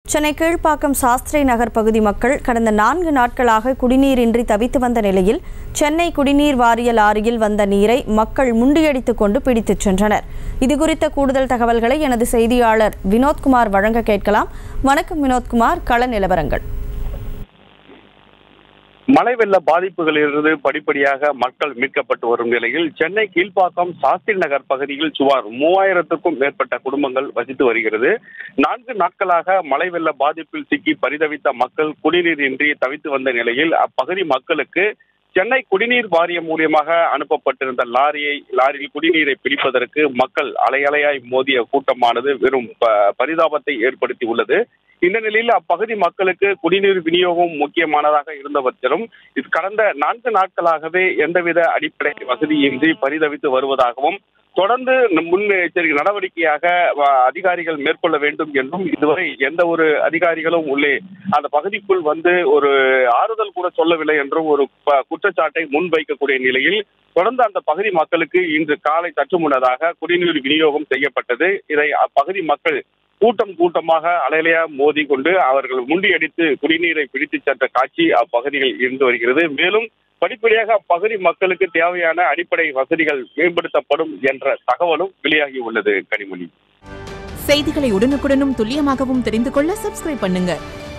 சென்னை கீழ்ப்பாக்கம் சாஸ்திரி நகர் பகுதி மக்கள் கடந்த நான்கு நாட்களாக குடிநீரின்றி தவித்து வந்த நிலையில் சென்னை குடிநீர் வாரிய லாரியில் வந்த நீரை மக்கள் முண்டியடித்துக் கொண்டு பிடித்துச் சென்றனர் இதுகுறித்த கூடுதல் தகவல்களை எனது செய்தியாளர் வினோத்குமார் வழங்க கேட்கலாம் வணக்கம் வினோத்குமார் கள நிலவரங்கள் மழை வெள்ள பாதிப்புகளிலிருந்து படிப்படியாக மக்கள் மீட்கப்பட்டு வரும் நிலையில் சென்னை கீழ்ப்பாக்கம் சாஸ்திரி நகர் பகுதியில் சுமார் மூவாயிரத்துக்கும் மேற்பட்ட குடும்பங்கள் வசித்து வருகிறது நான்கு நாட்களாக மழை வெள்ள பாதிப்பில் சிக்கி பரிதவித்த மக்கள் குடிநீர் இன்றி தவித்து வந்த நிலையில் அப்பகுதி மக்களுக்கு சென்னை குடிநீர் வாரியம் மூலியமாக அனுப்பப்பட்டிருந்த லாரியை லாரியில் குடிநீரை பிடிப்பதற்கு மக்கள் அலையலையாய் மோதிய கூட்டமானது வெறும் ப- பரிதாபத்தை ஏற்படுத்தி உள்ளது இந்த நிலையில் அப்பகுதி மக்களுக்கு குடிநீர் விநியோகம் முக்கியமானதாக இருந்த பட்சம் இது கடந்த நான்கு நாட்களாகவே எந்தவித அடிப்படை வசதியின்றி பரிதவித்து வருவதாகவும் தொடர்ந்து முன்னெச்சரிக்கை நடவடிக்கையாக வ- அதிகாரிகள் மேற்கொள்ள வேண்டும் என்றும் இதுவரை எந்த ஒரு அதிகாரிகளும் உள்ளே அந்த பகுதிக்குள் வந்து ஒரு ஆறுதல் கூட சொல்லவில்லை என்றும் ஒரு ப- குற்றச்சாட்டை முன்வைக்கக்கூடிய நிலையில் தொடர்ந்து அந்த பகுதி மக்களுக்கு இன்று காலை சற்று முன்னதாக குடிநீர் விநியோகம் செய்யப்பட்டது இதை அப்பகுதி மக்கள் கூட்டம் கூட்டமாக அலையலையா மோதி கொண்டு அவர்கள் முண்டியடித்து குடிநீரை பிடித்துச் சென்ற காட்சி அப்பகுதியில் இருந்து வருகிறது மேலும் படிப்படியாக அப்பகுதி மக்களுக்கு தேவையான அடிப்படை வசதிகள் மேம்படுத்தப்படும் என்ற தகவலும் வெளியாகி உள்ளது கனிமொழி செய்திகளை உடனுக்குடனும் துல்லியமாகவும் தெரிந்து கொள்ள சப்ஸ்கிரைப் பண்ணுங்க